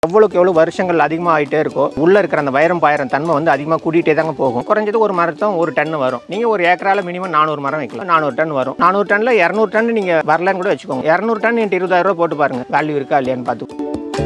எவ்வளோக்கு எவ்வளோ வருஷங்கள் அதிகமாக ஆகிட்டே இருக்கோ உள்ளே இருக்கிற அந்த வைரம் பாயிரம் தன்மை வந்து அதிகமாக கூட்டிகிட்டே தாங்க போகும் குறைஞ்சது ஒரு மரத்தம் ஒரு டன் வரும் நீங்கள் ஒரு ஏக்கரால மினிமம் நானூறு மரம் வைக்கலாம் நானூறு டன் வரும் நானூறு டன்னில் இரநூறு டன் நீங்கள் வரலன்னு கூட வச்சுக்கோங்க இரநூறு டன் இன்ட்டு இருபதாயிரம் ரூபா போட்டு பாருங்க வேல்யூ இருக்கா இல்லையான்னு பார்த்து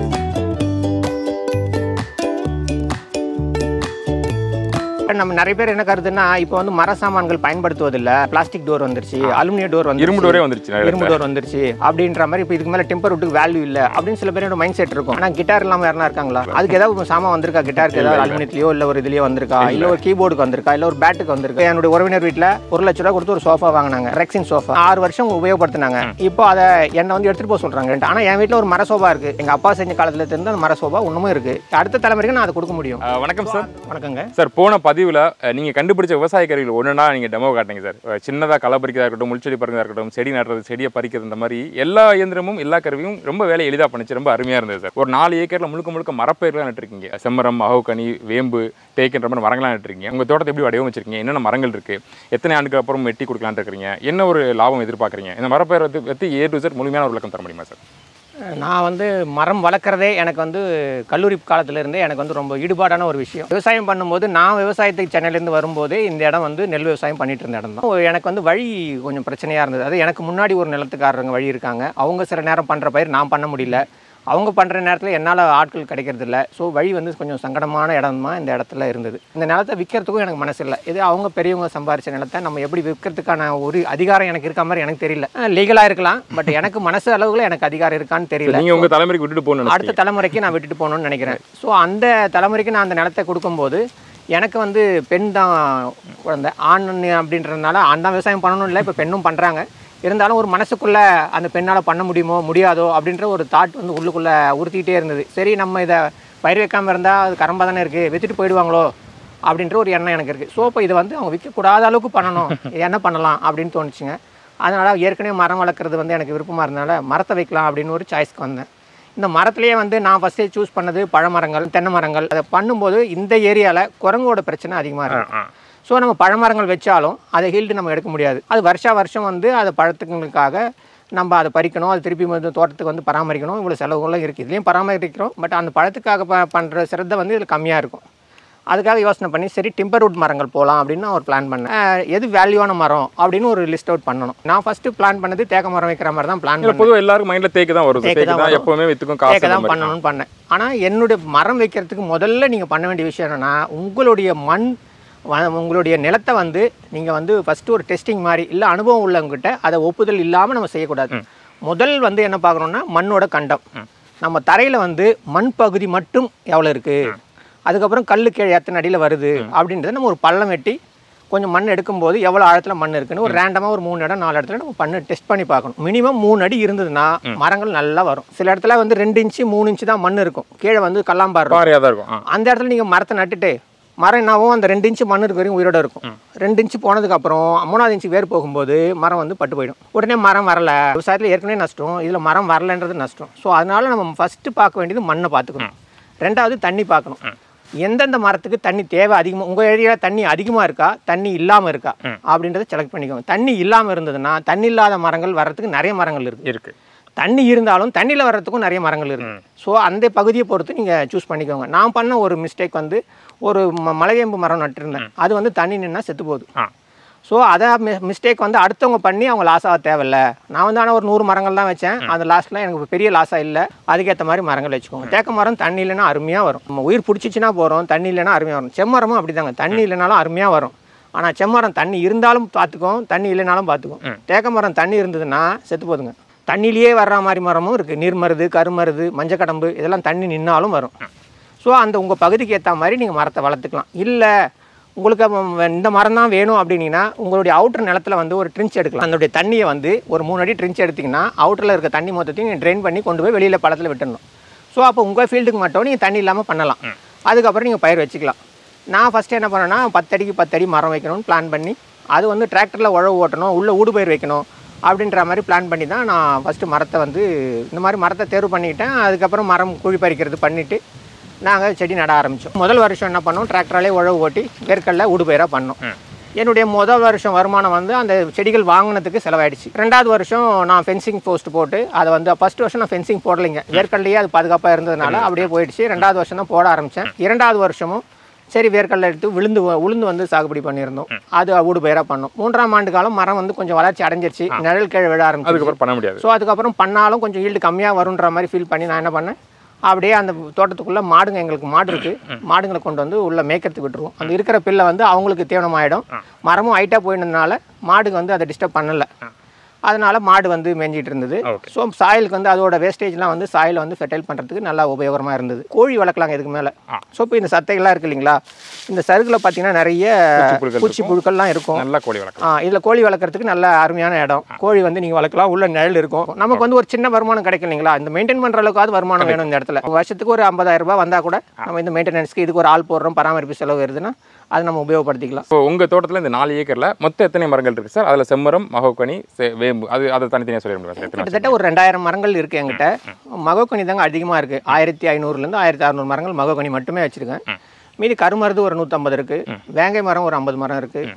நம்ம நிறைய பேர் என்ன கருதுன்னா இப்போ வந்து மர சாமான்கள் பயன்படுத்துவதில்லை பிளாஸ்டிக் டோர் வந்துருச்சு அலுமினிய டோர் வந்து இரும்பு டோரே வந்துருச்சு நிறைய இரும்பு டோர் வந்துருச்சு அப்படின்ற மாதிரி இப்போ இதுக்கு மேலே டெம்பர் விட்டுக்கு வேல்யூ இல்லை அப்படின்னு சில பேரோட மைண்ட் செட் இருக்கும் ஆனால் கிட்டார் இல்லாமல் யாரா இருக்காங்களா அதுக்கு ஏதாவது சாமான் வந்திருக்கா கிட்டாருக்கு ஏதாவது அலுமினியத்திலயோ இல்லை ஒரு இதுலயோ வந்திருக்கா இல்லை ஒரு கீபோர்டுக்கு வந்திருக்கா இல்லை ஒரு பேட்டுக்கு வந்திருக்கா என்னுடைய உறவினர் வீட்டில் ஒரு லட்ச ரூபா கொடுத்து ஒரு சோஃபா வாங்கினாங்க ரெக்ஸின் சோஃபா ஆறு வருஷம் உபயோகப்படுத்தினாங்க இப்போ அதை என்னை வந்து எடுத்துட்டு போக சொல்றாங்க ஆனால் என் வீட்டில் ஒரு மர சோஃபா இருக்கு எங்க அப்பா செஞ்ச காலத்துல இருந்து அந்த மர சோஃபா இன்னமும் இருக்கு அடுத்த தலைமுறைக்கு நான் அதை கொடுக்க முடியும் அஹ், வணக்கம் சார் வணக்கங்க சார் போன பதிவில் நீங்கள் கண்டுபிடிச்ச விவசாய கருவிகள் ஒன்றுனா நீங்கள் டெமோ காட்டுங்க சார் அஹ், சின்னதா களை பறிக்கிறதா இருக்கட்டும் முள்செடி பறிக்கிறதா இருக்கட்டும் செடி நடுறது செடியை பறிக்கிறது இந்த மாதிரி எல்லா இயந்திரமும் எல்லா கருவியும் ரொம்ப வேலை எளிதாக பண்ணுச்சு ரொம்ப அருமையாக இருந்தது சார் ஒரு நாலு ஏக்கரில் முழுக்க முழுக்க மரப்பயிர்லாம் நட்டுருக்கீங்க செம்மரம் மகோக்கனி வேம்பு தேக்கின்ற மாதிரி மரங்கள்லாம் நட்டுருக்கீங்க உங்கள் தோட்டத்தை எப்படி வடிவமைச்சிருக்கீங்க என்னென்ன மரங்கள் இருக்குது எத்தனை ஆண்டுக்கு அப்புறம் வெட்டி கொடுக்கலான்னு இருக்கிறீங்க என்ன ஒரு லாபம் எதிர்பார்க்குறீங்க இந்த மரப்பயிரை பற்றி பற்றி ஏ டு Z முழுமையான ஒரு விளக்கம் தர முடியுமா சார் நான் வந்து மரம் வளர்க்குறதே எனக்கு வந்து கல்லூரி காலத்துல இருந்தே எனக்கு வந்து ரொம்ப ஈடுபாடான ஒரு விஷயம் விவசாயம் பண்ணும்போது நான் விவசாயத்துக்கு சென்னையிலேருந்து வரும்போது இந்த இடம் வந்து நெல் விவசாயம் பண்ணிட்டு இருந்த இடம் தான் எனக்கு வந்து வழி கொஞ்சம் பிரச்சனையாக இருந்தது அது எனக்கு முன்னாடி ஒரு நிலத்துக்காரங்க வழி இருக்காங்க அவங்க சில நேரம் பண்ணுற பயிர் நான் பண்ண முடியல அவங்க பண்ணுற நேரத்தில் என்னால் ஆட்கள் கிடைக்கிறது இல்லை ஸோ வழி வந்து கொஞ்சம் சங்கடமான இடமா இந்த இடத்துல இருந்தது இந்த நிலத்தை விற்கிறதுக்கும் எனக்கு மனசு இல்லை இது அவங்க பெரியவங்க சம்பாரிச்ச நிலத்தை நம்ம எப்படி விற்கிறதுக்கான ஒரு அதிகாரம் எனக்கு இருக்க மாதிரி எனக்கு தெரியல லீகலாக இருக்கலாம் பட் எனக்கு மனசு அளவுல எனக்கு அதிகாரம் இருக்கான்னு தெரியல நீங்கள் உங்கள் தலைமுறைக்கு விட்டுட்டு போகணும்னு அடுத்த தலைமுறைக்கு நான் விட்டுட்டு போகணும்னு நினைக்கிறேன் ஸோ அந்த தலைமுறைக்கு நான் அந்த நிலத்தை கொடுக்கும்போது எனக்கு வந்து பெண் தான் குழந்தை ஆண் அப்படின்றதுனால ஆண் தான் விவசாயம் பண்ணணும் இல்லை இப்போ பெண்ணும் பண்ணுறாங்க இருந்தாலும் ஒரு மனசுக்குள்ளே அந்த பெண்ணால் பண்ண முடியுமோ முடியாதோ அப்படின்ற ஒரு தாட் வந்து உள்ளுக்குள்ளே உறுத்திக்கிட்டே இருந்தது சரி நம்ம இதை பயிர் வைக்காமல் இருந்தால் அது கரம்பாக தானே இருக்குது வித்துட்டு போயிடுவாங்களோ அப்படின்ற ஒரு எண்ணம் எனக்கு இருக்குது ஸோ இப்போ இதை வந்து அவங்க விற்கக்கூடாத அளவுக்கு பண்ணணும் இது என்ன பண்ணலாம் அப்படின்னு தோணுச்சுங்க அதனால் ஏற்கனவே மரம் வளர்க்குறது வந்து எனக்கு விருப்பமாக இருந்தனால மரத்தை வைக்கலாம் அப்படின்னு ஒரு சாய்ஸ்க்கு வந்தேன் இந்த மரத்துலேயே வந்து நான் ஃபஸ்ட்டே சூஸ் பண்ணது பழமரங்கள் தென்னை மரங்கள் அதை பண்ணும்போது இந்த ஏரியாவில் குரங்கோட பிரச்சனை அதிகமாக இருக்கும் ஸோ நம்ம பழமரங்கள் வச்சாலும் அதை ஹீல்டு நம்ம எடுக்க முடியாது அது வருஷா வருஷம் வந்து அதை பழத்துங்களுக்காக நம்ம அதை பறிக்கணும் அது திருப்பி வந்து தோட்டத்துக்கு வந்து பராமரிக்கணும் இவ்வளோ செலவுகள்லாம் இருக்குது இதுலேயும் பராமரிக்கிறோம் பட் அந்த பழத்துக்காக ப பண்ணுற சிரத்தை வந்து இதில் கம்மியாக இருக்கும் அதுக்காக யோசனை பண்ணி சரி டிம்பர்வுட் மரங்கள் போகலாம் அப்படின்னு நான் ஒரு பிளான் பண்ணேன் அஹ் எது வேல்யூவான மரம் அப்படின்னு ஒரு லிஸ்ட் அவுட் பண்ணணும் நான் ஃபஸ்ட்டு பிளான் பண்ணது தேக்க மரம் வைக்கிற மாதிரி தான் பிளான் இல்லை பண்ணேன் பொதுவாக எல்லாருக்கும் மைண்டில் தேக்கு தான் வருது தேக்கு தேக்கு தான் தான் வரும். எப்போவுமே வித்துக்கும் காசு கேட்க அந்த தான் மாதிரி. பண்ணணும்னு பண்ணேன் ஆனால் என்னுடைய மரம் வைக்கிறதுக்கு முதல்ல நீங்கள் பண்ண வேண்டிய விஷயம் என்னென்னா உங்களுடைய மண் வ- உங்களுடைய நிலத்தை வந்து நீங்கள் வந்து ஃபஸ்ட்டு ஒரு டெஸ்டிங் மாதிரி இல்லை அனுபவம் உள்ளவங்ககிட்ட அதை ஒப்புதல் இல்லாமல் நம்ம செய்யக்கூடாது முதல் வந்து என்ன பார்க்குறோம்னா மண்ணோட கண்டம் நம்ம தரையில் வந்து மண் பகுதி மட்டும் எவ்வளோ இருக்குது அதுக்கப்புறம் கல்லு கீழே எத்தனை அடியில் வருது அப்படின்றத நம்ம ஒரு பள்ளம் வெட்டி கொஞ்சம் மண் எடுக்கும்போது எவ்வளோ ஆழத்தில் மண் இருக்குன்னு ஒரு ரேண்டமாக ஒரு மூணு இடம் நாலு இடத்துல நம்ம பண்ணு டெஸ்ட் பண்ணி பார்க்கணும் மினிமம் மூணு அடி இருந்ததுன்னா மரங்கள் நல்லா வரும் சில இடத்துல வந்து ரெண்டு இன்ச்சு மூணு இன்ச்சு தான் மண் இருக்கும் கீழே வந்து கல்லாம்பார் இருக்கும் பாறையாக தான் இருக்கும் ஆ அந்த இடத்துல நீங்கள் மரத்தை நட்டுட்டு மரம் என்னாவும் அந்த ரெண்டு இன்ச்சு மண் இருக்க வரையும் உயிரோட இருக்கும் ரெண்டு இன்ச்சு போனதுக்கப்புறம் மூணாவது இன்ச்சு வேர் போகும்போது மரம் வந்து பட்டு போயிடும் உடனே மரம் வரல விவசாயத்தில் ஏற்கனவே நஷ்டம் இதில் மரம் வரலன்றது நஷ்டம் ஸோ அதனால நம்ம ஃபஸ்ட்டு பார்க்க வேண்டியது மண்ணை பார்த்துக்கணும் ரெண்டாவது தண்ணி பார்க்கணும் எந்தெந்த மரத்துக்கு தண்ணி தேவை அதிகமாக உங்கள் ஏரியாவில் தண்ணி அதிகமாக இருக்கா தண்ணி இல்லாமல் இருக்கா அப்படின்றத செலக்ட் பண்ணிக்கோங்க தண்ணி இல்லாமல் இருந்ததுன்னா தண்ணி இல்லாத மரங்கள் வர்றதுக்கு நிறைய மரங்கள் இருக்குது இருக்கு தண்ணி இருந்தாலும் தண்ணியில் வர்றதுக்கும் நிறைய மரங்கள் இருக்கு ஸோ அந்த பகுதியை பொறுத்து நீங்கள் சூஸ் பண்ணிக்கோங்க நான் பண்ண ஒரு மிஸ்டேக் வந்து ஒரு ம மலைவேம்பு மரம் நட்டிருந்தேன் அது வந்து தண்ணி நின்னா செத்து போகுது ஆ ஸோ அதை மிஸ்டேக் வந்து அடுத்தவங்க பண்ணி அவங்க லாஸ் ஆக தேவையில்ல நான் வந்து ஆனால் ஒரு நூறு மரங்கள் தான் வச்சேன் அந்த லாஸ்ட்டில் எனக்கு பெரிய லாஸாக இல்லை அதுக்கேற்ற மாதிரி மரங்கள் வச்சுக்கோங்க தேக்க மரம் தண்ணி இல்லைன்னா அருமையாக வரும் நம்ம உயிர் பிடிச்சிச்சின்னா போகிறோம் தண்ணி இல்லைன்னா அருமையாக வரும் செம்மரமும் அப்படி தாங்க தண்ணி இல்லைனாலும் அருமையாக வரும் ஆனால் செம்மரம் தண்ணி இருந்தாலும் பார்த்துக்கும் தண்ணி இல்லைனாலும் பார்த்துக்கும் தேக்க மரம் தண்ணி இருந்ததுன்னா செத்து போதுங்க தண்ணியிலேயே வர்ற மாதிரி மரமும் இருக்குது நீர்மருது கருமருது மஞ்சக்கடம்பு இதெல்லாம் தண்ணி நின்னாலும் வரும் ஸோ அந்த உங்கள் பகுதிக்கு ஏற்ற மாதிரி நீங்கள் மரத்தை வளர்த்துக்கலாம் இல்லை உங்களுக்கு அப்ப இந்த மரம் தான் வேணும் அப்படின்னீங்கன்னா உங்களுடைய அவுட்டர் நிலத்துல வந்து ஒரு ட்ரின்ச் எடுக்கலாம் அதனுடைய தண்ணியை வந்து ஒரு மூணு அடி ட்ரின்ச் எடுத்தீங்கன்னா அவுட்டரில் இருக்க தண்ணி மொத்தத்தையும் நீங்கள் ட்ரெயின் பண்ணி கொண்டு போய் வெளியில் பழத்தில் விட்டுடணும் ஸோ அப்போ உங்கள் ஃபீல்டுக்கு மட்டும் நீங்கள் தண்ணி இல்லாமல் பண்ணலாம் அதுக்கப்புறம் நீங்கள் பயிர் வச்சுக்கலாம் நான் ஃபஸ்ட்டு என்ன பண்ணேன்னா பத்தடிக்கு பத்தடி மரம் வைக்கணும்னு பிளான் பண்ணி அது வந்து டிராக்டரில் உழவு ஓட்டணும் உள்ளே ஊடு பயிர் வைக்கணும் அப்படின்ற மாதிரி பிளான் பண்ணி தான் நான் ஃபஸ்ட்டு மரத்தை வந்து இந்த மாதிரி மரத்தை தேர்வு பண்ணிக்கிட்டேன் அதுக்கப்புறம் மரம் குழி பறிக்கிறது பண்ணிவிட்டு நாங்கள் செடி நட ஆரம்பித்தோம் முதல் வருஷம் என்ன பண்ணோம் டிராக்டராலே உழவு ஓட்டி வேர்க்கடல ஊடு பயிராக பண்ணோம் என்னுடைய முதல் வருஷம் வருமானம் வந்து அந்த செடிகள் வாங்கினதுக்கு செலவாயிடுச்சு ரெண்டாவது வருஷம் நான் ஃபென்சிங் போஸ்ட் போட்டு அதை வந்து ஃபர்ஸ்ட் வருஷம் நான் ஃபென்சிங் போடலைங்க வேர்க்கடலையே அது பாதுகாப்பாக இருந்ததுனால அப்படியே போயிடுச்சு ரெண்டாவது வருஷம் தான் போட ஆரம்பித்தேன் இரண்டாவது வருஷமும் சரி வேர்க்கடலை எடுத்து விழுந்து உளுந்து வந்து சாகுபடி பண்ணியிருந்தோம் அது ஊடு பயிராக பண்ணோம் மூன்றாம் ஆண்டு காலம் மரம் வந்து கொஞ்சம் வளர்ச்சி அடைஞ்சிருச்சு நிழல் கீழே விழ ஆரம்பிச்சு அதுக்கப்புறம் பண்ண முடியாது ஸோ அதுக்கப்புறம் பண்ணாலும் கொஞ்சம் ஈல்டு கம்மியாக வருன்ற மாதிரி ஃபீல் பண்ணி நான் என்ன பண்ணேன் அப்படியே அந்த தோட்டத்துக்குள்ளே மாடுங்க எங்களுக்கு மாடு இருக்குது மாடுங்களை கொண்டு வந்து உள்ளே மேய்க்கிறதுக்கு விட்டுருவோம் அந்த இருக்கிற பில்லை வந்து அவங்களுக்கு தீவனம் ஆகிடும் மரமும் ஹைட்டாக போயிருந்ததுனால மாடுங்க வந்து அதை டிஸ்டர்ப் பண்ணலை அதனால மாடு வந்து மேய்ஞ்சிட்டு இருந்தது Okay. ஸோ சாயிலுக்கு வந்து அதோட வேஸ்டேஜ்லாம் வந்து சாயிலை வந்து ஃபெர்டைல் பண்ணுறதுக்கு நல்லா உபயோகரமாக இருந்தது கோழி வளர்க்கலாங்க இதுக்கு மேலே ஆ. ஸோ இப்போ இந்த சத்தைகள்லாம் இருக்கு இல்லைங்களா இந்த சருகில் பார்த்தீங்கன்னா நிறைய புழுக்கள் பூச்சி புழுக்கள்லாம் இருக்கும் நல்லா கோழி வளர்க்கலாம் ஆ இதில் கோழி வளர்க்குறதுக்கு நல்ல அருமையான இடம் கோழி வந்து நீங்கள் வளர்க்கலாம் உள்ள நிழல் இருக்கும் நமக்கு வந்து ஒரு சின்ன வருமானம் கிடைக்கும் இல்லைங்களா இந்த மெயின்டைன் பண்ணுற அளவுக்காவது வருமானம் வேணும் இந்த இடத்துல வருஷத்துக்கு ஒரு 50000 ரூபாய் வந்தால் கூட நம்ம இந்த மெயின்டெனன்ஸ்க்கு இதுக்கு ஒரு ஆள் போடுறோம் பராமரிப்பு செலவு வருதுன்னா அது நம்ம உபயோகப்படுத்திக்கலாம் இப்போ உங்க தோட்டத்துல இந்த நாலு ஏக்கர்ல மொத்தம் எத்தனை மரங்கள் இருக்கு சார் அதுல செம்மரம் மகோக்கனி செ- வேம்பு அது அதை தனித்தனியா சொல்லிட முடியும் சார் எத்தனை கிட்டத்தட்ட ஒரு ரெண்டாயிரம் மரங்கள் இருக்குது என்கிட்ட மகோக்கனி தாங்க அதிகமாக இருக்குது ஆயிரத்தி ஐநூறுலேருந்து ஆயிரத்தி அறநூறு மரங்கள் மகோக்கனி மட்டுமே வச்சுருக்கேன் மீதி கருமருது ஒரு நூற்றம்பது இருக்குது வேங்கை மரம் ஒரு ஐம்பது மரம் இருக்குது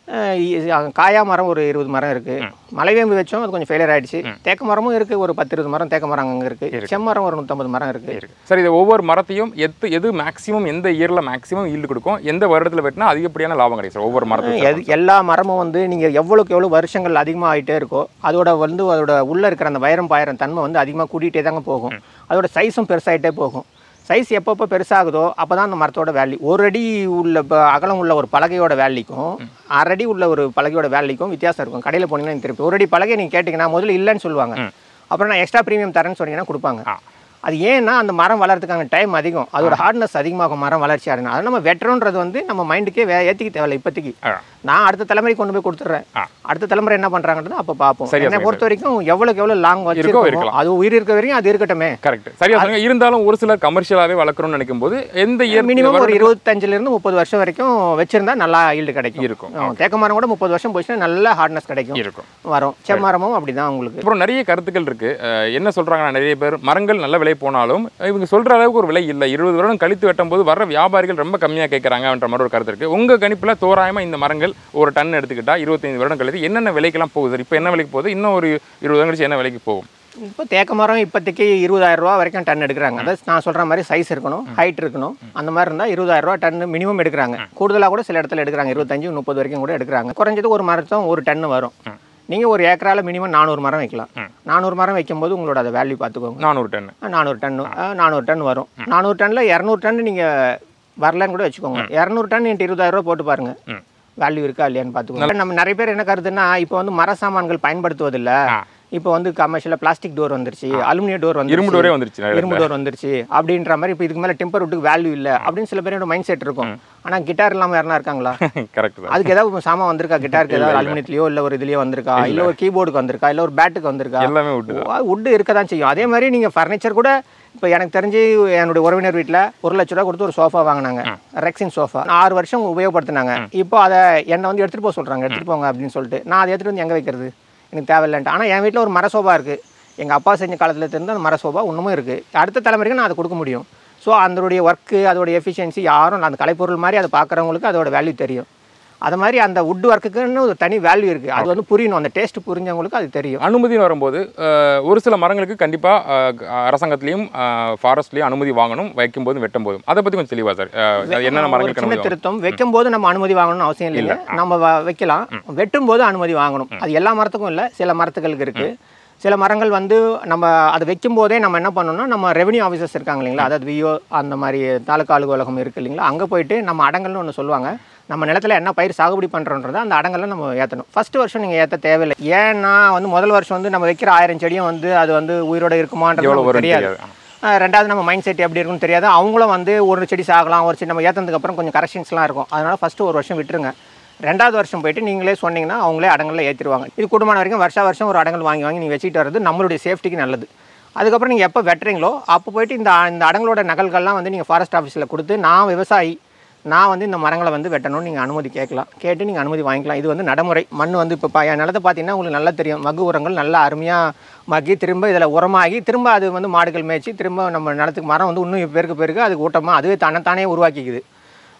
காயா மரம் ஒரு இருபது மரம் இருக்குது மலைவேம்பு வச்சோம் அது கொஞ்சம் ஃபெயிலியர் ஆயிடுச்சு தேக்க மரமும் இருக்குது ஒரு பத்து இருபது மரம் தேக்க மரம் அங்கே இருக்குது செம்மரம் ஒரு நூற்றம்பது மரம் இருக்குது இருக்கு சார் இது ஒவ்வொரு மரத்தையும் எது எது மேக்ஸிமம் எந்த இயர்ல மேக்ஸிமம் ஈல்டு கொடுக்கும் எந்த வருடத்துல வெட்டினா அதிகப்படியான லாபம் கிடைக்கும் சார் ஒவ்வொரு மரத்துக்கும் எது எல்லா மரமும் வந்து நீங்கள் எவ்வளோக்கு எவ்வளோ வருஷங்கள் அதிகமாக ஆகிட்டே இருக்கோ அதோட வந்து அதோட உள்ளே இருக்கிற அந்த வைரம் பாயிரம் தன்மை வந்து அதிகமாக கூட்டிகிட்டே தாங்க போகும் அதோட சைஸும் பெருசாகிட்டே போகும் சைஸ் எப்பப்போ பெருசாகுதோ அப்போ தான் அந்த மரத்தோட வேல்யூ ஒரு அடி உள்ள ப- அகலம் உள்ள ஒரு பலகையோட வேல்யூக்கும் அரை அடி உள்ள ஒரு பலகையோட வேல்யூக்கும் வித்தியாசம் இருக்கும் கடையில் போனீங்கன்னா எனக்கு திருப்பி ஒரு அடி பலகை நீங்கள் கேட்டிங்கன்னா முதல்ல இல்லைன்னு சொல்லுவாங்க அப்புறம் நான் எக்ஸ்ட்ரா ப்ரீமியம் தரேன்னு சொன்னீங்கன்னா கொடுப்பாங்க ஆ. அது ஏன்னா அந்த மரம் வளர்றதுக்கான டைம் அதிகம் அதோட ஹார்ட்னஸ் அதிகமாகும் மரம் வளர்ச்சி அடையணும் அதை நம்ம வெட்டுறோன்றது வந்து நம்ம மைண்டுக்கே வே ஏற்றிக்க தேவையில்ல இப்போதைக்கு ஆ. நான் அடுத்த தலைமுறைக்கு கொண்டு போய் கொடுத்துட்றேன் ஆ. அடுத்த தலைமுறை என்ன பண்றாங்கன்றது அப்போ பார்ப்போம் சரியா என்னை சொன்னீங்க பொறுத்த வரைக்கும் எவ்வளோக்கு எவ்வளோ லாங் இருக்கோ வச்சிருக்கோம் இருக்கலாம். அது உயிர் இருக்க வரைக்கும் அது இருக்கட்டுமே கரெக்ட் சரியா சொன்னீங்க இருந்தாலும் ஒரு சிலர் கமர்ஷியலாவே வளர்க்கணும்னு நினைக்கும் போது எந்த இயர் மினிமம் ஒரு இருபத்தஞ்சுல இருந்து முப்பது வருஷம் வரைக்கும் வச்சிருந்தா நல்லா ஈல்டு கிடைக்கும் இருக்கும் ஆ, தேக்கு மரம் கூட முப்பது வருஷம் போச்சுன்னா நல்ல ஹார்ட்னஸ் கிடைக்கும் இருக்கும் வரும் செம்மரமும் அப்படிதான் உங்களுக்கு அப்புறம் நிறைய கருத்துக்கள் இருக்கு அஹ் என்ன சொல்றாங்கன்னா நிறைய பேர் மரங்கள் நல்ல விலை போனாலும் இவங்க சொல்ற அளவுக்கு ஒரு விலை இல்லை இருபது வருடம் கழித்து வெட்டும் போது வர வியாபாரிகள் ரொம்ப கம்மியா கேட்கறாங்கன்ற மாதிரி ஒரு கருத்து இருக்கு உங்க கணிப்புல தோராயமா இந்த மரங்கள் ஒரு டன் எடுத்துக்கிட்டா இருபத்தைந்து வருடம் கழித்து என்னென்ன விலைக்கெல்லாம் போகுது சார் இப்போ என்ன விலைக்கு போகுது இன்னும் ஒரு இருபது வருடம் கழிச்சு என்ன விலைக்கு போகும் இப்போ தேக்க மரம் இப்போதைக்கு இருபதாயிரம் ரூபா வரைக்கும் டன் எடுக்கிறாங்க அதாவது நான் சொல்ற மாதிரி சைஸ் இருக்கணும் ஹைட் இருக்கணும் அந்த மாதிரி இருந்தால் இருபதாயிரம் ரூபா டன் மினிமம் எடுக்கிறாங்க கூடுதலாக கூட சில இடத்துல எடுக்கிறாங்க இருபத்தஞ்சு முப்பது வரைக்கும் கூட எடுக்கிறாங்க குறைஞ்சது ஒரு மரத்தும் ஒரு டன்னு வரும் நீங்கள் ஒரு ஏக்கரால மினிமம் நானூறு மரம் வைக்கலாம் நானூறு மரம் வைக்கும்போது உங்களோட அதை வேல்யூ பார்த்துக்கோங்க நானூறு டன் நானூறு டன் நானூறு டன் வரும் நானூறு டன்னில் இரநூறு டன் நீங்கள் வரலன்னு கூட வச்சுக்கோங்க இரநூறு டன் இன்ட்டு இருபதாயிரம் ரூபா போட்டு பாருங்க ம். வேல்யூ இருக்கா இல்லையான்னு பார்த்துக்கோங்க நம்ம நிறைய பேர் என்ன கருதுன்னா இப்போ வந்து மர சாமான்கள் பயன்படுத்துவதில்ல ஆ. இப்போ வந்து கமர்ஷியலாக பிளாஸ்டிக் டோர் வந்துருச்சு அலுமினிய டோர் வந்து இரும்பு டோரே வந்துருச்சு நிறைய இரும்பு டோர் வந்துருச்சு அப்படின்ற மாதிரி இப்போ இதுக்கு மேலே டெம்பர் விட்டுக்கு வேல்யூ இல்லை அப்படின்னு சில பேரோட மைண்ட் செட் இருக்கும் ஆனால் கிட்டார் இல்லாமல் யாருனா இருக்காங்களா கரெக்ட் தான் அதுக்கு ஏதாவது சாமான் வந்திருக்கா கிட்டாருக்கு ஏதாவது அலுமினியத்துலையோ இல்லை ஒரு இதுலையோ வந்திருக்கா இல்லை ஒரு கீபோர்டுக்கு வந்திருக்கா இல்லை ஒரு பேட்டுக்கு வந்திருக்கா எல்லாமே விட்டு வுட்டு இருக்க தான் செய்யும் அதே மாதிரி நீங்கள் ஃபர்னிச்சர் கூட இப்போ எனக்கு தெரிஞ்சு என்னுடைய உறவினர் வீட்டில் ஒரு லட்ச ரூபா கொடுத்து ஒரு சோஃபா வாங்கினாங்க ரெக்ஸின் சோஃபா ஆறு வருஷம் உபயோகப்படுத்தினாங்க இப்போ அதை என்னை வந்து எடுத்துகிட்டு போக சொல்கிறாங்க எடுத்துகிட்டு போங்க அப்படின்னு சொல்லிட்டு நான் அதை எடுத்துகிட்டு வந்து எங்கே வைக்கிறது எனக்கு தேவையில்லைன்ட்டு ஆனால் என் வீட்டில் ஒரு மர சோஃபா இருக்குது எங்கள் அப்பா செஞ்ச காலத்தில் இருந்து அந்த மர சோஃபா இன்னமும் இருக்குது அடுத்த தலைமுறைக்கு நான் அதை கொடுக்க முடியும் ஸோ அதனுடைய ஒர்க்கு அதோட எஃபிஷியன்சி யாரும் அந்த கலைப்பொருள் மாதிரி அதை பார்க்குறவங்களுக்கு அதோட வேல்யூ தெரியும் அது மாதிரி அந்த வுட் ஒர்க்குக்குன்னு ஒரு தனி வேல்யூ இருக்குது அது வந்து புரியணும் அந்த டேஸ்ட் புரிஞ்சவங்களுக்கு அது தெரியும் அனுமதின்னு வரும்போது அஹ், ஒரு சில மரங்களுக்கு கண்டிப்பாக அரசாங்கத்திலையும் ஃபாரஸ்ட்லேயும் அனுமதி வாங்கணும் வைக்கும்போதும் வெட்டும் போதும் அதை பற்றி கொஞ்சம் தெளிவா சார் அஹ், அது என்னென்ன ஒரு மரங்களுக்கு சின்ன அனுமதி வாங்கணும்? திருத்தம் வைக்கும் போது நம்ம அனுமதி வாங்கணும்னு அவசியம் இல்லைங்க நம்ம வ- வைக்கலாம் வெட்டும் போது அனுமதி வாங்கணும் அது எல்லா மரத்துக்கும் இல்லை சில மரத்துகளுக்கு இருக்கு சில மரங்கள் வந்து நம்ம அதை வைக்கும் போதே நம்ம என்ன பண்ணணும்னா நம்ம ரெவென்யூ ஆஃபீஸர்ஸ் இருக்காங்க இல்லைங்களா அதாவது விஓ அந்த மாதிரி தாலுக்கா அலுவலகம் இருக்கு இல்லைங்களா அங்கே போயிட்டு நம்ம அடங்கல்னு ஒன்று சொல்லுவாங்க நம்ம நிலத்துல என்ன பயிர் சாகுபடி பண்ணுறோன்றதை அந்த அடங்கல்ல நம்ம ஏற்றணும் ஃபர்ஸ்ட் வருஷம் நீங்கள் ஏற்ற தேவையில்லை ஏன்னா வந்து முதல் வருஷம் வந்து நம்ம வைக்கிற ஆயிரம் செடியும் வந்து அது வந்து உயிரோட இருக்குமான்றது எவ்வளோ நமக்கு வரும் தெரியாது தெரியாது அஹ் ரெண்டாவது நம்ம மைண்ட் செட் எப்படி இருக்கும்னு தெரியாது அவங்களும் வந்து ஒரு செடி சாகலாம் ஒரு செடி நம்ம ஏற்றதுக்கு அப்புறம் கொஞ்சம் கரெக்ஷன்ஸ்லாம் இருக்கும் அதனால ஃபஸ்ட்டு ஒரு வருஷம் விட்டுருங்க ரெண்டாவது வருஷம் போயிட்டு நீங்களே சொன்னீங்கன்னா அவங்களே அடங்கல்ல ஏற்றிடுவாங்க இது குடும்பம் வரைக்கும் வருஷம் வருஷம் ஒரு அடங்கல் வாங்கி வாங்கி நீங்கள் வச்சுட்டு வர்றது நம்மளுடைய சேஃப்டிக்கு நல்லது அதுக்கப்புறம் நீங்கள் எப்போ வெட்டுறீங்களோ அப்போ போயிட்டு இந்த இந்த அடங்களோட நகல்கள்லாம் வந்து நீங்கள் ஃபாரஸ்ட் ஆஃபீஸில் கொடுத்து நான் விவசாயி நான் வந்து இந்த மரங்களை வந்து வெட்டணும்னு நீங்கள் அனுமதி கேட்கலாம் கேட்டு நீங்கள் அனுமதி வாங்கிக்கலாம் இது வந்து நடைமுறை மண் வந்து இப்போ ப- என் நிலத்தை பார்த்தீங்கன்னா உங்களுக்கு நல்லா தெரியும் மகு உரங்கள் நல்லா அருமையாக மக்கி திரும்ப இதில் உரமாகி திரும்ப அது வந்து மாடுகள் மேய்ச்சி திரும்ப நம்ம நிலத்துக்கு மரம் வந்து இன்னும் பெருக்க பெருக்க அதுக்கு ஊட்டமாக அதுவே தானே தானே உருவாக்கிக்குது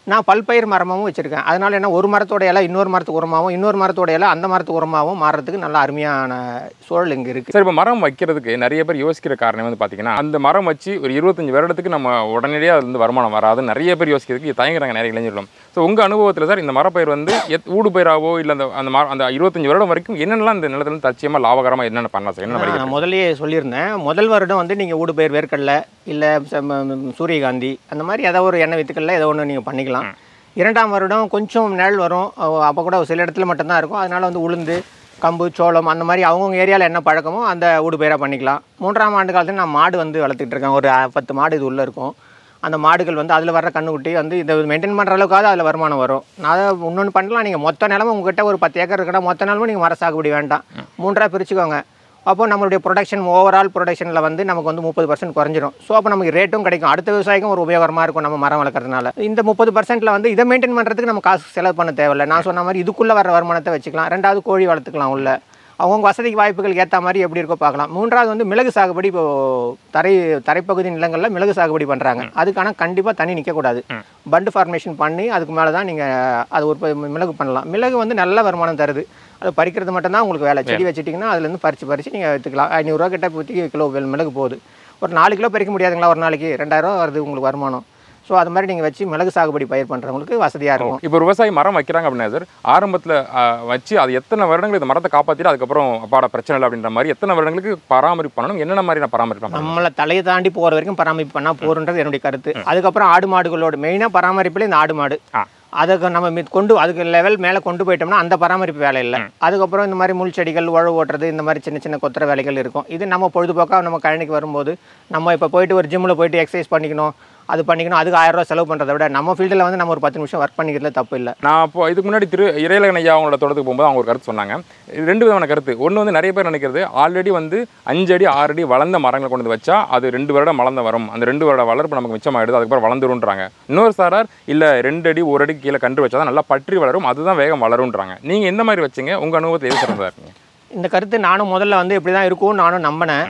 நான் பல்பயிர் மரமாகவும் வச்சுருக்கேன் அதனால என்ன ஒரு மரத்தோட இலை இன்னொரு மரத்துக்கு உரமாகவும் இன்னொரு மரத்தோட இலை அந்த மரத்துக்கு உரமாகவும் மாறுறதுக்கு நல்ல அருமையான சூழல் இங்கே இருக்குது சார் இப்போ மரம் வைக்கிறதுக்கு நிறைய பேர் யோசிக்கிற காரணம் வந்து பார்த்தீங்கன்னா அந்த மரம் வச்சு ஒரு இருபத்தஞ்சு வருடத்துக்கு நம்ம உடனடியாக அதுல இருந்து வருமானம் வராது நிறைய பேர் யோசிக்கிறதுக்கு தயங்குறாங்க நிறைய இளைஞர்களும் ஸோ உங்கள் அனுபவத்தில் சார் இந்த மரப்பயிர் வந்து எத் ஊடு பயிராவோ இல்லை அந்த அந்த மரம் அந்த இருபத்தஞ்சு வருடம் வரைக்கும் என்னென்னலாம் இந்த நிலத்துல இருந்து தச்சியமாக லாபகரமாக என்னென்ன பண்ணலாம் சார் என்ன நான் முதல்லயே சொல்லியிருந்தேன் முதல் வருடம் வந்து நீங்கள் ஊடுபயிர் வேர்க்கடலை இல்லை சூரியகாந்தி அந்த மாதிரி ஏதோ ஒரு எண்ணெய் வித்துக்கல்ல ஏதோ ஒன்று நீங்கள் பண்ணிக்கலாம் இரண்டாம் வருடம் கொஞ்சம் நிழல் வரும் அப்போ கூட சில இடத்துல மட்டும்தான் இருக்கும் அதனால வந்து உளுந்து கம்பு சோளம் அந்த மாதிரி அவங்கவுங்க ஏரியாவில் என்ன பழக்கமோ அந்த ஊடுபயிராக பண்ணிக்கலாம் மூன்றாம் ஆண்டு காலத்தில் நான் மாடு வந்து வளர்த்துட்டு இருக்கேன் ஒரு அஹ், பத்து மாடு இது உள்ளே இருக்கும் அந்த மாடுகள் வந்து அதில் வர்ற கண்ணுக்குட்டி வந்து இதை மெயின்டைன் பண்ணுற அளவுக்காவது அதில் வருமானம் வரும் நான் அதை இன்னொன்று பண்ணலாம் நீங்கள் மொத்த நிலமும் உங்ககிட்ட ஒரு பத்து ஏக்கர் இருக்கா மொத்த நிலமும் நீங்கள் மர சாகுபடி வேண்டாம் மூன்றாக பிரிச்சுக்கோங்க அப்போ நம்மளுடைய ப்ரொடக்ஷன் ஓவரால் ப்ரொடக்ஷனில் வந்து நமக்கு வந்து முப்பது பர்சன்ட் குறைஞ்சிரும் ஸோ அப்போ நமக்கு ரேட்டும் கிடைக்கும் அடுத்த விவசாயிக்கும் ஒரு உபயோகரமாக இருக்கும் நம்ம மரம் வளர்க்குறதுனால இந்த முப்பது பர்சன்ட்டில் வந்து இதை மெயின்டைன் பண்ணுறதுக்கு நம்ம காசு செலவு பண்ண தேவையில்லை நான் சொன்ன மாதிரி இதுக்குள்ளே வர வருமானத்தை வச்சுக்கலாம் ரெண்டாவது கோழி வளர்த்துக்கலாம் உள்ள அவங்கவுங்க வசதிக்கு வாய்ப்புகள் ஏற்ற மாதிரி எப்படி இருக்கோ பார்க்கலாம் மூன்றாவது வந்து மிளகு சாகுபடி இப்போ தரை தரைப்பகுதி நிலங்களில் மிளகு சாகுபடி பண்ணுறாங்க அதுக்கான கண்டிப்பாக தண்ணி நிற்கக்கூடாது பண்டு ஃபார்மேஷன் பண்ணி அதுக்கு மேலே தான் நீங்கள் அது ஒரு மிளகு பண்ணலாம் மிளகு வந்து நல்ல வருமானம் தருது அது பறிக்கிறது மட்டும்தான் உங்களுக்கு வேலை செடி வச்சிட்டிங்கன்னா அதுலேருந்து பறித்து பறித்து நீங்கள் எடுத்துக்கலாம் ஐநூறுரூவா கிட்ட இப்போதைக்கு கிலோ மிளகு போகுது ஒரு நாலு கிலோ பறிக்க முடியாதுங்களா ஒரு நாளைக்கு ரெண்டாயிரரூவா வருது உங்களுக்கு வருமானம் ஸோ அது மாதிரி நீங்கள் வச்சு மிளகு சாகுபடி பயிர் பண்ணுறவங்களுக்கு வசதியாக இருக்கும் இப்போ ஒரு விவசாயி மரம் வைக்கிறாங்க அப்படின்னா சார் ஆரம்பத்தில் வச்சு அது எத்தனை வருடங்கள் இந்த மரத்தை காப்பாற்றிட்டு அதுக்கப்புறம் அப்பாட பிரச்சனை இல்லை அப்படின்ற மாதிரி எத்தனை வருடங்களுக்கு பராமரிப்பு பண்ணணும் என்னென்ன மாதிரி நான் பராமரிப்பு பண்ணணும் நம்மளை தலையை தாண்டி போகிற வரைக்கும் பராமரிப்பு பண்ணால் போருன்றது என்னுடைய கருத்து அதுக்கப்புறம் ஆடு மாடுகளோட மெயினாக பராமரிப்பில் இந்த ஆடு மாடு ஆ. அதுக்கு நம்ம மீ- கொண்டு அதுக்கு லெவல் மேலே கொண்டு போயிட்டோம்னா அந்த பராமரிப்பு வேலை இல்லை அதுக்கப்புறம் இந்த மாதிரி முள் செடிகள் உழவு ஓட்டுறது இந்த மாதிரி சின்ன சின்ன கொத்துற வேலைகள் இருக்கும் இது நம்ம பொழுதுபோக்காக நம்ம கழனிக்கு வரும்போது நம்ம இப்போ போயிட்டு ஒரு ஜிம்மில் போயிட்டு எக்ஸசைஸ் பண்ணிக்கணும் அது பண்ணிக்கணும் அதுக்கு ஆயிரம் ரூபாய் செலவு பண்ணுறதை விட நம்ம ஃபீல்டில் வந்து நம்ம ஒரு பத்து நிமிஷம் ஒர்க் பண்ணிக்கிறதுல தப்பு இல்லை நான் இப்போ இதுக்கு முன்னாடி திரு இறையலகன் ஐயா அவங்களோட தோட்டத்துக்கு போகும்போது அவங்க ஒரு கருத்து சொன்னாங்க இது ரெண்டு விதமான கருத்து ஒன்று வந்து நிறைய பேர் நினைக்கிறது ஆல்ரெடி வந்து அஞ்சு அடி ஆறு அடி வளர்ந்த மரங்களை கொண்டு வந்து வச்சா அது ரெண்டு வருடம் வளர்ந்த வரும் அந்த ரெண்டு வருட வளர்ப்பு நமக்கு மிச்சமாயிடுது அதுக்கப்புறம் வளர்ந்துருன்றாங்க இன்னொரு சாரார் இல்லை ரெண்டு அடி ஒரு அடி கீழே கண்டு வச்சா தான் நல்லா பற்றி வளரும் அதுதான் வேகம் வளரும்ன்றாங்க நீங்கள் எந்த மாதிரி வச்சீங்க உங்கள் அனுபவத்தில் எது சிறந்ததா இருக்கீங்க இந்த கருத்து நானும் முதல்ல வந்து இப்படி தான் இருக்கும்னு நானும் நம்பினேன்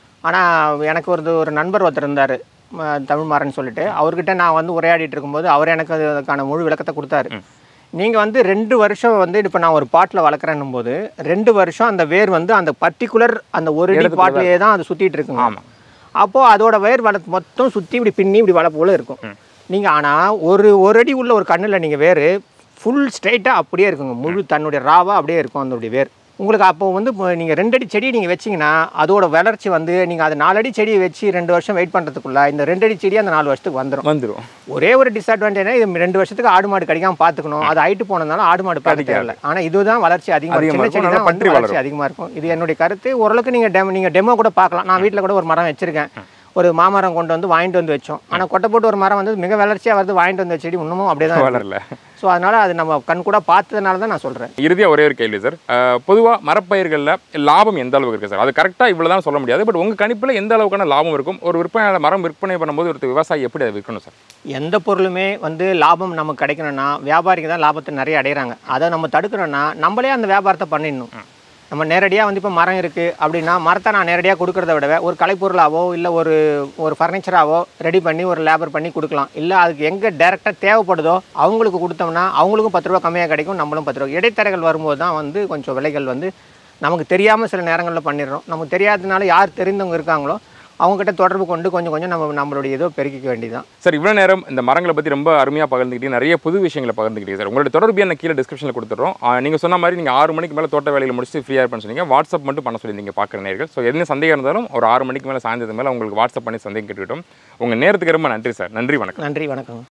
ஆனால் எனக்கு ஒரு ஒரு நண்பர் ஒருத்தர் இருந்தார் தமிழ்மாறன் சொல்லிட்டு அவர்கிட்ட நான் வந்து உரையாடிட்டு இருக்கும்போது அவர் எனக்கு அது- அதுக்கான முழு விளக்கத்தை கொடுத்தாரு நீங்கள் வந்து ரெண்டு வருஷம் வந்து இப்போ நான் ஒரு பாட்டில் வளர்க்குறேன்னும் போது ரெண்டு வருஷம் அந்த வேர் வந்து அந்த பர்டிகுலர் அந்த ஒரு அடி இடத்துக்குள்ள பாட்டிலேயே தான் அது சுற்றிட்டு இருக்குங்க ஆமாம் அப்போது அதோட வேர் வள மொத்தம் சுற்றி இப்படி பின்னி இப்படி வள போல இருக்கும் நீங்கள் ஆனால் ஒரு ஒரு அடி உள்ள ஒரு கண்ணில் நீங்கள் வேர் ஃபுல் ஸ்ட்ரைட்டாக அப்படியே இருக்குங்க முழு தன்னுடைய ராவாக அப்படியே இருக்கும் அதனுடைய வேர் உங்களுக்கு அப்போ வந்து நீங்கள் ரெண்டு அடி செடியை நீங்கள் வச்சீங்கன்னா அதோட வளர்ச்சி வந்து நீங்கள் அது நாலடி செடியை வச்சு ரெண்டு வருஷம் வெயிட் பண்ணுறதுக்குள்ள இந்த ரெண்டு அடி செடி அந்த நாலு வருஷத்துக்கு வந்துடும் வந்துடும் ஒரே ஒரு டிஸ்அட்வான்டேஜ் இது ரெண்டு வருஷத்துக்கு ஆடு மாடு கடிக்காம பார்த்துக்கணும் அது ஹைட்டு போனதுனால ஆடு மாடு பார்க்க தேவையில்ல ஆனால் இதுதான் வளர்ச்சி அதிகமாக அதிகமா சின்ன இருக்கும், செடி நல்லா தான் வந்து பற்றி வளர்ச்சி அதிகமாக இருக்கும் இது என்னுடைய கருத்து ஓரளவுக்கு நீங்கள் டெமோ நீங்கள் டெமோ கூட பார்க்கலாம் நான் வீட்டில் கூட ஒரு மரம் வச்சிருக்கேன் ஒரு மாமரம் கொண்டு வந்து வாங்கிட்டு வந்து வச்சோம் ஆனால் கொட்டை போட்டு ஒரு மரம் வந்து மிக வளர்ச்சியாக வருது வாங்கிட்டு வந்த செடி இன்னமும் அப்படியே தான் வளரல ஸோ அதனால அது நம்ம கண் கூட பார்த்ததுனால தான் நான் சொல்கிறேன் இறுதியாக ஒரே ஒரு கேள்வி சார் பொதுவாக மரப்பயிர்களில் லாபம் எந்த அளவுக்கு இருக்குது சார் அது கரெக்டாக இவ்வளோ தான் சொல்ல முடியாது பட் உங்கள் கணிப்பில் எந்த அளவுக்கான லாபம் இருக்கும் ஒரு விற்பனை மரம் விற்பனை பண்ணும்போது ஒரு விவசாயி எப்படி அதை விற்கணும் சார் எந்த பொருளுமே வந்து லாபம் நமக்கு கிடைக்கணும்னா வியாபாரிக்கு தான் லாபத்தை நிறைய அடைகிறாங்க அதை நம்ம தடுக்கணும்னா நம்மளே அந்த வியாபாரத்தை பண்ணிடணும் நம்ம நேரடியாக வந்து இப்போ மரம் இருக்குது அப்படின்னா மரத்தை நான் நேரடியாக கொடுக்கறத விட ஒரு கலைப்பொருளாவோ இல்லை ஒரு ஒரு ஃபர்னிச்சராவோ ரெடி பண்ணி ஒரு லேபர் பண்ணி கொடுக்கலாம் இல்லை அதுக்கு எங்கே டேரெக்டாக தேவைப்படுதோ அவங்களுக்கு கொடுத்தோம்னா அவங்களுக்கும் பத்து ரூபா கம்மியாக கிடைக்கும் நம்மளும் பத்து ரூபா இடைத்தரகர்கள் வரும்போது தான் வந்து கொஞ்சம் விலைகள் வந்து நமக்கு தெரியாமல் சில நேரங்களில் பண்ணிடுறோம் நமக்கு தெரியாததுனால யார் தெரிந்தவங்க இருக்காங்களோ அவங்ககிட்ட தொடர்பு கொண்டு கொஞ்சம் கொஞ்சம் நம்ம நம்மளுடைய இதோ பெருக்கிக்க வேண்டியதுதான் சார் இவ்வளோ நேரம் இந்த மரங்களை பற்றி ரொம்ப அருமையாக பகிர்ந்துக்கிட்டீங்க நிறைய புது விஷயங்களை பகிர்ந்துக்கிட்டீங்க சார் உங்களோட தொடர்பு என்ன கீழே டிஸ்கிரிப்ஷனில் கொடுத்துறோம் நீங்கள் சொன்ன மாதிரி நீங்கள் ஆறு மணிக்கு மேலே தோட்ட வேலையில் முடிச்சு ஃப்ரீயாக இருப்பேன்னு சொன்னீங்க வாட்ஸ்அப் மட்டும் பண்ண சொல்லியிருந்தீங்க பார்க்குற நேர்கள் ஸோ என்ன சந்தேகம் இருந்தாலும் ஒரு ஆறு மணிக்கு மேலே சாயந்தரத்து மேலே உங்களுக்கு வாட்ஸ்அப் பண்ணி சந்தேகம் கேட்டுக்கிட்டோம் உங்கள் நேரத்துக்கு ரொம்ப நன்றி சார் நன்றி வணக்கம் நன்றி வணக்கம்